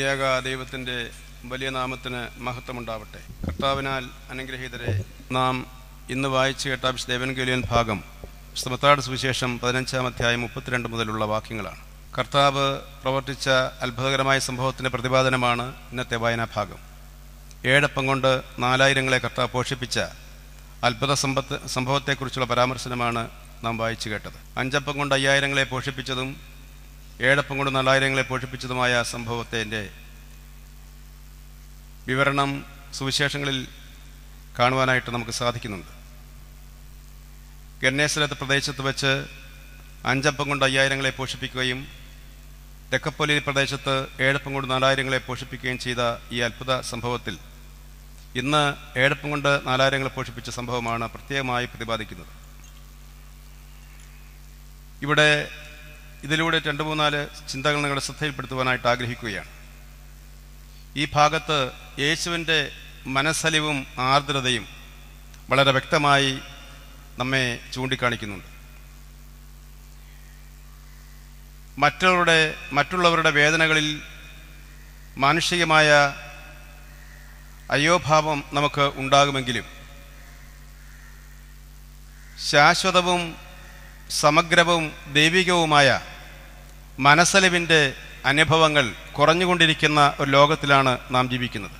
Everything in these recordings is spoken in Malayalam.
ത്രിയേക ദൈവത്തിൻ്റെ വലിയ നാമത്തിന് മഹത്വമുണ്ടാവട്ടെ കർത്താവിനാൽ അനുഗ്രഹീതരെ നാം ഇന്ന് വായിച്ചു കേട്ട വിശുദ്ധ ദേവൻഗേലിയൻ ഭാഗം സ്മത്താട് സുവിശേഷം പതിനഞ്ചാം അധ്യായം മുപ്പത്തിരണ്ട് മുതലുള്ള വാക്യങ്ങളാണ് കർത്താവ് പ്രവർത്തിച്ച അത്ഭുതകരമായ സംഭവത്തിൻ്റെ പ്രതിപാദനമാണ് ഇന്നത്തെ വായനാ ഭാഗം ഏഴപ്പം കൊണ്ട് നാലായിരങ്ങളെ കർത്താവ് പോഷിപ്പിച്ച അത്ഭുത സമ്പത്ത് സംഭവത്തെക്കുറിച്ചുള്ള പരാമർശനമാണ് നാം വായിച്ചു കേട്ടത് അഞ്ചപ്പം കൊണ്ട് അയ്യായിരങ്ങളെ പോഷിപ്പിച്ചതും ഏഴപ്പം കൊണ്ട് നാലായിരങ്ങളെ പോഷിപ്പിച്ചതുമായ സംഭവത്തിൻ്റെ വിവരണം സുവിശേഷങ്ങളിൽ കാണുവാനായിട്ട് നമുക്ക് സാധിക്കുന്നുണ്ട് ഗന്നേശ്വരത്ത് പ്രദേശത്ത് വെച്ച് അഞ്ചപ്പം കൊണ്ട് അയ്യായിരങ്ങളെ പോഷിപ്പിക്കുകയും തെക്കപ്പൊലി പ്രദേശത്ത് ഏഴപ്പം കൊണ്ട് നാലായിരങ്ങളെ പോഷിപ്പിക്കുകയും ചെയ്ത ഈ അത്ഭുത സംഭവത്തിൽ ഇന്ന് ഏഴപ്പം കൊണ്ട് നാലായിരങ്ങളെ പോഷിപ്പിച്ച സംഭവമാണ് പ്രത്യേകമായി പ്രതിപാദിക്കുന്നത് ഇവിടെ ഇതിലൂടെ രണ്ട് മൂന്നാല് ചിന്തകൾ നിങ്ങളുടെ ശ്രദ്ധയിൽപ്പെടുത്തുവാനായിട്ട് ആഗ്രഹിക്കുകയാണ് ഈ ഭാഗത്ത് യേശുവിൻ്റെ മനസ്സലിവും ആർദ്രതയും വളരെ വ്യക്തമായി നമ്മെ ചൂണ്ടിക്കാണിക്കുന്നുണ്ട് മറ്റുള്ളവരുടെ മറ്റുള്ളവരുടെ വേദനകളിൽ മാനുഷികമായ അയോഭാവം നമുക്ക് ഉണ്ടാകുമെങ്കിലും ശാശ്വതവും സമഗ്രവും ദൈവികവുമായ മനസ്സലിവിൻ്റെ അനുഭവങ്ങൾ കുറഞ്ഞുകൊണ്ടിരിക്കുന്ന ഒരു ലോകത്തിലാണ് നാം ജീവിക്കുന്നത്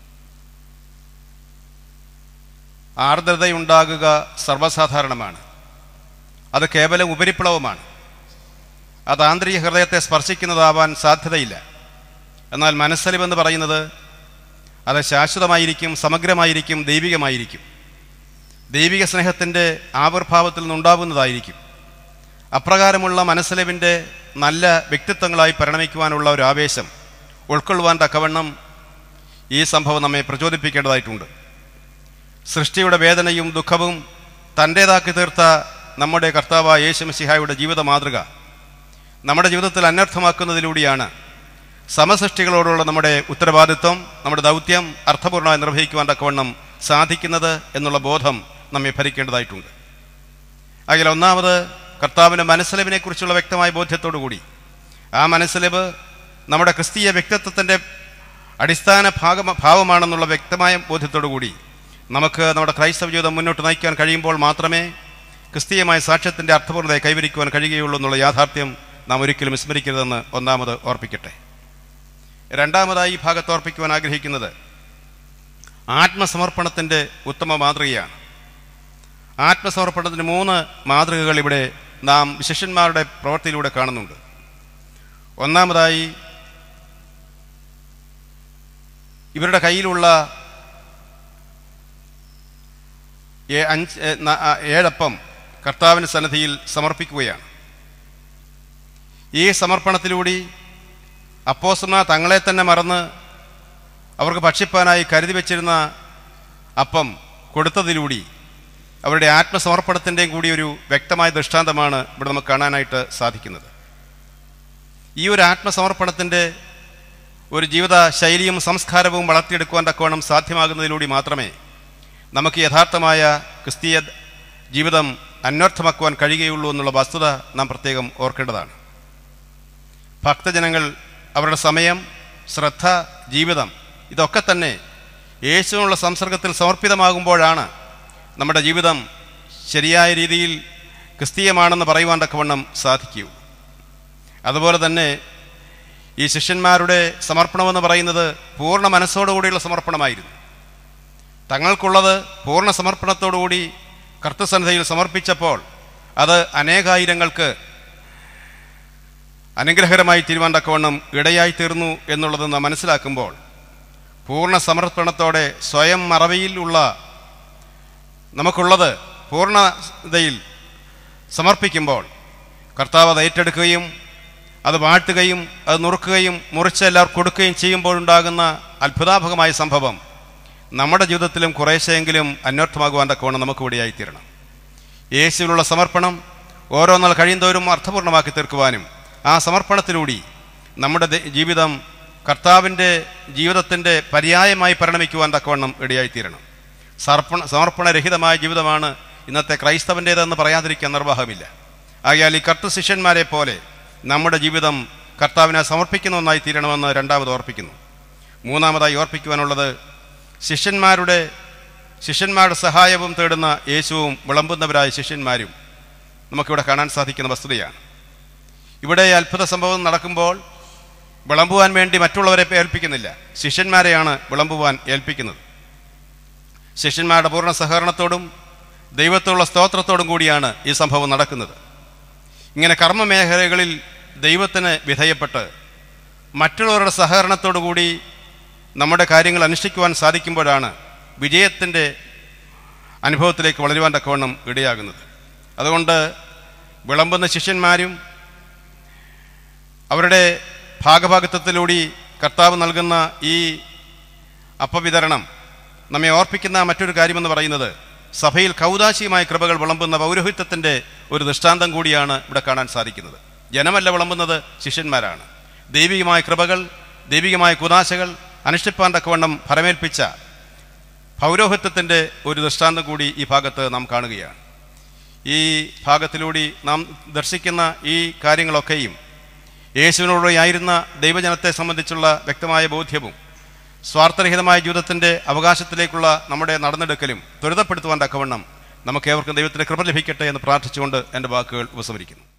ആർദ്രതയുണ്ടാകുക സർവ്വസാധാരണമാണ് അത് കേവലം ഉപരിപ്ലവമാണ് അത് ആന്തരിക ഹൃദയത്തെ സ്പർശിക്കുന്നതാവാൻ സാധ്യതയില്ല എന്നാൽ മനസ്സലിവെന്ന് പറയുന്നത് അത് ശാശ്വതമായിരിക്കും സമഗ്രമായിരിക്കും ദൈവികമായിരിക്കും ദൈവിക സ്നേഹത്തിൻ്റെ ആവിർഭാവത്തിൽ നിന്നുണ്ടാവുന്നതായിരിക്കും അപ്രകാരമുള്ള മനസ്സലിവിൻ്റെ നല്ല വ്യക്തിത്വങ്ങളായി പരിണമിക്കുവാനുള്ള ഒരു ആവേശം ഉൾക്കൊള്ളുവാൻ തക്കവണ്ണം ഈ സംഭവം നമ്മെ പ്രചോദിപ്പിക്കേണ്ടതായിട്ടുണ്ട് സൃഷ്ടിയുടെ വേദനയും ദുഃഖവും തൻ്റേതാക്കി തീർത്ത നമ്മുടെ കർത്താവായ യേശുമസിഹായുടെ ജീവിത മാതൃക നമ്മുടെ ജീവിതത്തിൽ അനർത്ഥമാക്കുന്നതിലൂടെയാണ് സമസൃഷ്ടികളോടുള്ള നമ്മുടെ ഉത്തരവാദിത്വം നമ്മുടെ ദൗത്യം അർത്ഥപൂർണ്ണമായി നിർവഹിക്കുവാൻ തക്കവണ്ണം സാധിക്കുന്നത് എന്നുള്ള ബോധം നമ്മെ ഭരിക്കേണ്ടതായിട്ടുണ്ട് അതിൽ ഒന്നാമത് കർത്താവിൻ്റെ മനസ്സലിവിനെക്കുറിച്ചുള്ള വ്യക്തമായ ബോധ്യത്തോടു കൂടി ആ മനസ്സലിവ് നമ്മുടെ ക്രിസ്തീയ വ്യക്തിത്വത്തിൻ്റെ അടിസ്ഥാന ഭാഗ ഭാവമാണെന്നുള്ള വ്യക്തമായ ബോധ്യത്തോടു കൂടി നമുക്ക് നമ്മുടെ ക്രൈസ്തവ ജീവിതം മുന്നോട്ട് നയിക്കാൻ കഴിയുമ്പോൾ മാത്രമേ ക്രിസ്തീയമായ സാക്ഷ്യത്തിൻ്റെ അർത്ഥപൂർണ്ണതയെ കൈവരിക്കുവാൻ കഴിയുകയുള്ളൂ എന്നുള്ള യാഥാർത്ഥ്യം നാം ഒരിക്കലും വിസ്മരിക്കരുതെന്ന് ഒന്നാമത് ഓർപ്പിക്കട്ടെ രണ്ടാമതായി ഈ ഭാഗത്ത് ഓർപ്പിക്കുവാൻ ആഗ്രഹിക്കുന്നത് ആത്മസമർപ്പണത്തിൻ്റെ ഉത്തമ മാതൃകയാണ് ആത്മസമർപ്പണത്തിന് മൂന്ന് മാതൃകകൾ ഇവിടെ നാം ശിഷ്യന്മാരുടെ പ്രവൃത്തിയിലൂടെ കാണുന്നുണ്ട് ഒന്നാമതായി ഇവരുടെ കയ്യിലുള്ള ഏ- അഞ്ച് ഏ- ന- ആ, ഏഴപ്പം കർത്താവിന് സന്നിധിയിൽ സമർപ്പിക്കുകയാണ് ഈ സമർപ്പണത്തിലൂടെ അപ്പോസ്തലന്മാർ തങ്ങളെ തന്നെ മറന്ന് അവർക്ക് ഭക്ഷിപ്പാനായി കരുതി വച്ചിരുന്ന അപ്പം കൊടുത്തതിലൂടെ അവരുടെ ആത്മസമർപ്പണത്തിൻ്റെയും കൂടി ഒരു വ്യക്തമായ ദൃഷ്ടാന്തമാണ് ഇവിടെ നമുക്ക് കാണാനായിട്ട് സാധിക്കുന്നത് ഈ ഒരു ആത്മസമർപ്പണത്തിൻ്റെ ഒരു ജീവിത ശൈലിയും സംസ്കാരവും വളർത്തിയെടുക്കുവാൻ തക്കവണ്ണം സാധ്യമാകുന്നതിലൂടെ മാത്രമേ നമുക്ക് യഥാർത്ഥമായ ക്രിസ്തീയ ജീവിതം അന്വർത്ഥമാക്കുവാൻ കഴിയുകയുള്ളൂ എന്നുള്ള വസ്തുത നാം പ്രത്യേകം ഓർക്കേണ്ടതാണ് ഭക്തജനങ്ങൾ അവരുടെ സമയം ശ്രദ്ധ ജീവിതം ഇതൊക്കെ തന്നെ യേശുവിനുള്ള സംസർഗത്തിൽ സമർപ്പിതമാകുമ്പോഴാണ് നമ്മുടെ ജീവിതം ശരിയായ രീതിയിൽ ക്രിസ്തീയമാണെന്ന് പറയുവാൻ തക്കവണ്ണം സാധിക്കൂ അതുപോലെ തന്നെ ഈ ശിഷ്യന്മാരുടെ സമർപ്പണമെന്ന് പറയുന്നത് പൂർണ്ണ മനസ്സോടുകൂടിയുള്ള സമർപ്പണമായിരുന്നു തങ്ങൾക്കുള്ളത് പൂർണ്ണ സമർപ്പണത്തോടുകൂടി കർത്തസന്നിധിയിൽ സമർപ്പിച്ചപ്പോൾ അത് അനേകായിരങ്ങൾക്ക് അനുഗ്രഹകരമായി തീരുവാൻ തക്കവണ്ണം ഇടയായി തീർന്നു എന്നുള്ളത് നാം മനസ്സിലാക്കുമ്പോൾ പൂർണ്ണ സമർപ്പണത്തോടെ സ്വയം മറവിയിലുള്ള നമുക്കുള്ളത് പൂർണ്ണതയിൽ സമർപ്പിക്കുമ്പോൾ കർത്താവ് അത് ഏറ്റെടുക്കുകയും അത് വാഴ്ത്തുകയും അത് നുറുക്കുകയും മുറിച്ച് എല്ലാവർക്കും കൊടുക്കുകയും ചെയ്യുമ്പോഴുണ്ടാകുന്ന അത്ഭുതാഭകമായ സംഭവം നമ്മുടെ ജീവിതത്തിലും കുറേശ്ശെയെങ്കിലും അന്വർത്ഥമാകുവാൻ തക്കവണ്ണം നമുക്ക് ഇടയായിത്തീരണം യേശുവിലുള്ള സമർപ്പണം ഓരോ നാൾ കഴിയുന്തോറും അർത്ഥപൂർണ്ണമാക്കി തീർക്കുവാനും ആ സമർപ്പണത്തിലൂടെ നമ്മുടെ ദ- ജീവിതം കർത്താവിൻ്റെ ജീവിതത്തിൻ്റെ പര്യായമായി പരിണമിക്കുവാൻ തക്കവണ്ണം ഇടയായിത്തീരണം സർപ്പണ സമർപ്പണരഹിതമായ ജീവിതമാണ് ഇന്നത്തെ ക്രൈസ്തവൻ്റേതെന്ന് പറയാതിരിക്കാൻ നിർവാഹമില്ല ആകയാൽ ഈ കർത്തൃ ശിഷ്യന്മാരെ പോലെ നമ്മുടെ ജീവിതം കർത്താവിനെ സമർപ്പിക്കുന്ന ഒന്നായി തീരണമെന്ന് രണ്ടാമത് ഓർപ്പിക്കുന്നു മൂന്നാമതായി ഓർപ്പിക്കുവാനുള്ളത് ശിഷ്യന്മാരുടെ ശിഷ്യന്മാരുടെ സഹായവും തേടുന്ന യേശുവും വിളമ്പുന്നവരായ ശിഷ്യന്മാരും നമുക്കിവിടെ കാണാൻ സാധിക്കുന്ന വസ്തുതയാണ് ഇവിടെ അത്ഭുത സംഭവം നടക്കുമ്പോൾ വിളമ്പുവാൻ വേണ്ടി മറ്റുള്ളവരെ ഏൽപ്പിക്കുന്നില്ല ശിഷ്യന്മാരെയാണ് വിളമ്പുവാൻ ഏൽപ്പിക്കുന്നത് ശിഷ്യന്മാരുടെ പൂർണ്ണ സഹകരണത്തോടും ദൈവത്തോടുള്ള സ്തോത്രത്തോടും കൂടിയാണ് ഈ സംഭവം നടക്കുന്നത് ഇങ്ങനെ കർമ്മമേഖലകളിൽ ദൈവത്തിന് വിധേയപ്പെട്ട് മറ്റുള്ളവരുടെ സഹകരണത്തോടു കൂടി നമ്മുടെ കാര്യങ്ങൾ അനുഷ്ഠിക്കുവാൻ സാധിക്കുമ്പോഴാണ് വിജയത്തിൻ്റെ അനുഭവത്തിലേക്ക് വളരുവാൻ തക്കവണ്ണം ഇടയാകുന്നത് അതുകൊണ്ട് വിളമ്പുന്ന ശിഷ്യന്മാരും അവരുടെ ഭാഗഭാഗത്വത്തിലൂടെ കർത്താവ് നൽകുന്ന ഈ അപ്പവിതരണം നമ്മെ ഓർപ്പിക്കുന്ന മറ്റൊരു കാര്യമെന്ന് പറയുന്നത് സഭയിൽ കൗതാശികമായ കൃപകൾ വിളമ്പുന്ന പൗരോഹിത്വത്തിൻ്റെ ഒരു ദൃഷ്ടാന്തം കൂടിയാണ് ഇവിടെ കാണാൻ സാധിക്കുന്നത് ജനമല്ല വിളമ്പുന്നത് ശിഷ്യന്മാരാണ് ദൈവികമായ കൃപകൾ ദൈവികമായ കുതാശകൾ അനുഷ്ഠിപ്പാൻ തക്കവണ്ണം ഫലമേൽപ്പിച്ച പൗരോഹിത്വത്തിൻ്റെ ഒരു ദൃഷ്ടാന്തം കൂടി ഈ ഭാഗത്ത് നാം കാണുകയാണ് ഈ ഭാഗത്തിലൂടെ നാം ദർശിക്കുന്ന ഈ കാര്യങ്ങളൊക്കെയും യേശുവിനോടായിരുന്ന ദൈവജനത്തെ സംബന്ധിച്ചുള്ള വ്യക്തമായ ബോധ്യവും സ്വാർത്ഥരഹിതമായ ജീവിതത്തിൻ്റെ അവകാശത്തിലേക്കുള്ള നമ്മുടെ നടന്നെടുക്കലും ത്വരിതപ്പെടുത്തുവാൻ തക്കവണ്ണം നമുക്ക് ഏവർക്കും ദൈവത്തിൻ്റെ കൃപ ലഭിക്കട്ടെ എന്ന് പ്രാർത്ഥിച്ചുകൊണ്ട് എൻ്റെ വാക്കുകൾ ഉപസംഹരിക്കുന്നു